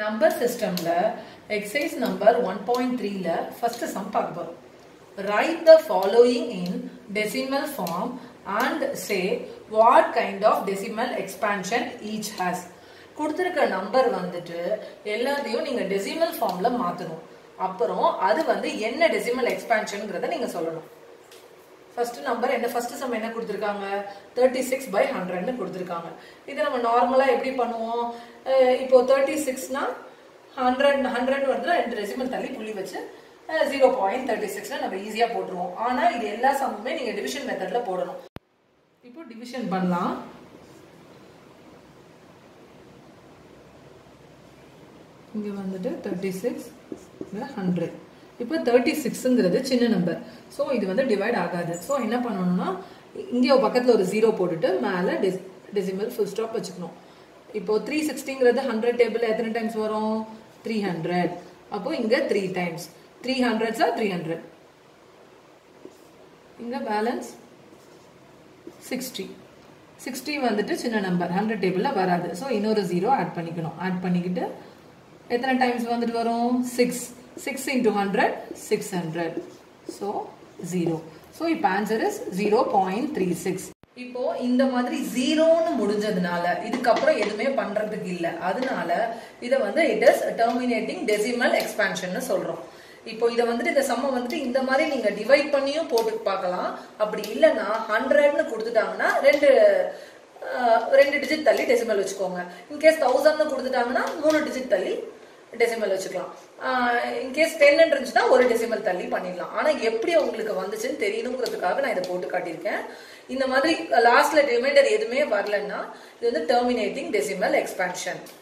number சிஸ்டம்ல exercise number one point த்ரீல first sum பார்க்க போறோம் write the following in decimal form and say what kind of decimal expansion each has கொடுத்துருக்க number வந்துட்டு எல்லாத்தையும் நீங்க டெசிமல் ஃபார்ம்ல மாத்தணும் அப்புறம் அது வந்து என்ன டெசிமல் எக்ஸ்பான்ஷன்ங்கிறத நீங்க சொல்லணும் ஃபர்ஸ்ட் நம்பர் என்ன ஃபர்ஸ்ட் சம் என்ன கொடுத்துருக்காங்க தேர்ட்டி சிக்ஸ் பை ஹண்ட்ரட்னு கொடுத்துருக்காங்க இதை நம்ம நார்மலாக எப்படி பண்ணுவோம் அஹ் இப்போ தேர்ட்டி சிக்ஸ்னா ஹண்ட்ரட் ஹண்ட்ரட் வந்து ரெண்டு ரெசிமல் தள்ளி புள்ளி வச்சு ஜீரோ பாயிண்ட் தேர்ட்டி சிக்ஸ்ல நம்ம ஈஸியாக போட்டுருவோம் ஆனால் இது எல்லா சம்முமே நீங்கள் டிவிஷன் மெத்தடில் போடணும் இப்போ டிவிஷன் பண்ணலாம் இங்கே வந்துட்டு தேர்ட்டி சிக்ஸ் ஹண்ட்ரட் இப்போ தேர்ட்டி சிக்ஸுங்கிறது சின்ன நம்பர் ஸோ இது வந்து டிவைட் ஆகாது ஸோ என்ன பண்ணணும்னா இங்கே பக்கத்தில் ஒரு ஜீரோ போட்டுட்டு மேலே டெஸ் டெசிமல் ஃபுல் ஸ்டாப் வச்சுக்கணும் இப்போ த்ரீ சிக்ஸ்டிங்கிறது ஹண்ட்ரட் டேபிள் எத்தனை டைம்ஸ் வரும் த்ரீ ஹண்ட்ரட் அப்போ இங்கே த்ரீ டைம்ஸ் த்ரீ ஹண்ட்ரட்ஸா த்ரீ ஹண்ட்ரட் இங்கே பேலன்ஸ் சிக்ஸ்டி சிக்ஸ்டி வந்துட்டு சின்ன நம்பர் ஹண்ட்ரட் டேபிளில் வராது ஸோ இன்னொரு ஜீரோ ஆட் பண்ணிக்கணும் ஆட் பண்ணிக்கிட்டு எத்தனை டைம்ஸ் வந்துட்டு வரும் six six into hundred six hundred so zero so இப்போ answer is zero point three six இப்போ இந்த மாதிரி ஜீரோன்னு முடிஞ்சதுனால இதுக்கப்புறம் எதுவுமே பண்றதுக்கு இல்லை அதனால இதை வந்து it is terminating decimal expansion சொல்றோம் இப்போ இதை வந்துட்டு இந்த சம்ம வந்துட்டு இந்த மாதிரி நீங்க டிவைட் பண்ணியும் போட்டு பார்க்கலாம் அப்படி இல்லைன்னா ஹண்ட்ரட்னு கொடுத்துட்டாங்கன்னா ரெண்டு அஹ், ரெண்டு டிஜிட் தள்ளி டெசிமல் வச்சுக்கோங்க இன்கேஸ் தௌசண்ட்னு கொடுத்துட்டாங்கன்னா மூணு டிஜிட் தள்ளி டெசிமல் வச்சுக்கலாம் இன்கேஸ் டென் இருந்துச்சுன்னா ஒரு டெசிமல் தள்ளி பண்ணிடலாம் ஆனா எப்படி உங்களுக்கு வந்துச்சுன்னு தெரியணுங்கிறதுக்காக நான் இதை போட்டு காட்டியிருக்கேன் இந்த மாதிரி லாஸ்ட்ல ரிமைண்டர் எதுவுமே வரலன்னா இது வந்து டெர்மினேட்டிங் டெசிமல் எக்ஸ்பான்ஷன்